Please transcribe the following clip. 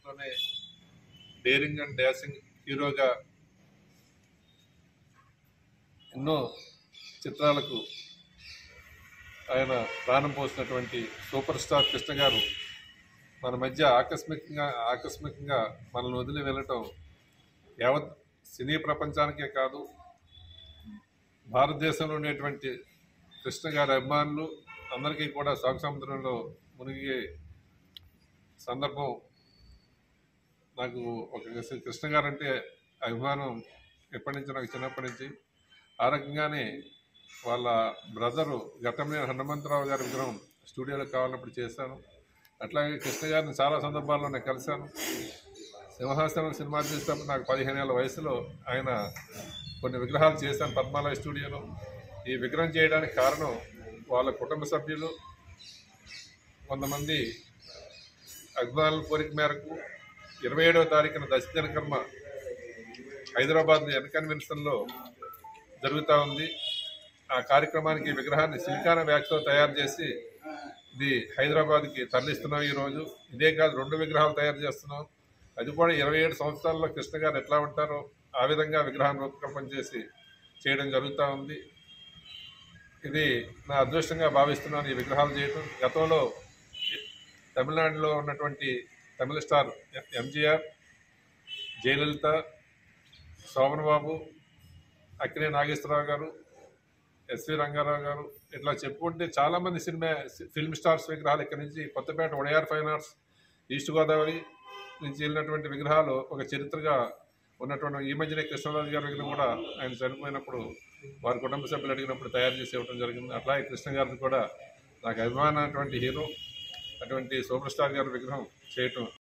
దాంట్లోనే daring and dashing హీరోగా ఎన్నో చిత్రాలకు ఆయన ప్రాణం పోసినటువంటి సూపర్ స్టార్ కృష్ణ గారు మన మధ్య ఆకస్మికంగా ఆకస్మికంగా మనల్ని వదిలి వెళ్ళటం యావత్ సినీ ప్రపంచానికే కాదు భారతదేశంలో ఉండేటువంటి కృష్ణ గారి అభిమానులు అందరికీ కూడా శోక సముద్రంలో మునిగే సందర్భం నాకు ఒక కృష్ణ గారు అంటే అభిమానం ఎప్పటి నుంచి నాకు చిన్నప్పటి నుంచి ఆ రకంగానే వాళ్ళ బ్రదరు ఘట్టమైన హనుమంతరావు గారి విగ్రహం స్టూడియోలో కావాలన్నప్పుడు చేశాను అట్లాగే కృష్ణ గారిని చాలా సందర్భాల్లో నేను కలిశాను సింహాసనం సినిమా తీసినప్పుడు నాకు పదిహేను ఏళ్ళ వయసులో ఆయన కొన్ని విగ్రహాలు చేశాను పద్మాలయ స్టూడియోలో ఈ విగ్రహం చేయడానికి కారణం వాళ్ళ కుటుంబ సభ్యులు కొంతమంది అభిమానుల కోరిక మేరకు ఇరవై ఏడవ తారీఖున దశదిన కర్మ హైదరాబాద్ ఎన్ కన్వెన్షన్లో జరుగుతూ ఉంది ఆ కార్యక్రమానికి ఈ విగ్రహాన్ని సిలికాన వ్యాక్స్తో తయారు చేసి ఇది హైదరాబాద్కి తరలిస్తున్నాం ఈరోజు ఇదే కాదు రెండు విగ్రహాలు తయారు చేస్తున్నాం అది కూడా ఇరవై ఏడు సంవత్సరాల్లో కృష్ణ గారు ఎట్లా ఉంటారో ఆ విధంగా విగ్రహాన్ని రూపకల్పన చేసి చేయడం జరుగుతూ ఉంది ఇది నా అదృష్టంగా భావిస్తున్నాను ఈ విగ్రహాలు చేయడం గతంలో తమిళనాడులో ఉన్నటువంటి తమిళ స్టార్ ఎంజిఆర్ జయలలిత శోభన్ బాబు అక్కినే నాగేశ్వరరావు గారు ఎస్వి రంగారావు గారు ఇట్లా చెప్పుకుంటే చాలామంది సినిమా ఫిల్మ్ స్టార్స్ విగ్రహాలు ఇక్కడి నుంచి Kothapeta Wodeyar fine arts east Godavari నుంచి వెళ్ళినటువంటి విగ్రహాలు ఒక చరిత్రగా ఉన్నటువంటి ఈ మధ్యనే కృష్ణరాజు గారి విగ్రహం కూడా ఆయన చనిపోయినప్పుడు వారి కుటుంబ సభ్యులు అడిగినప్పుడు తయారు చేసి ఇవ్వడం జరిగింది అట్లాగే కృష్ణ గారిని కూడా నాకు అభిమానటువంటి హీరో అటువంటి సూపర్ స్టార్ గారి విగ్రహం చేయటం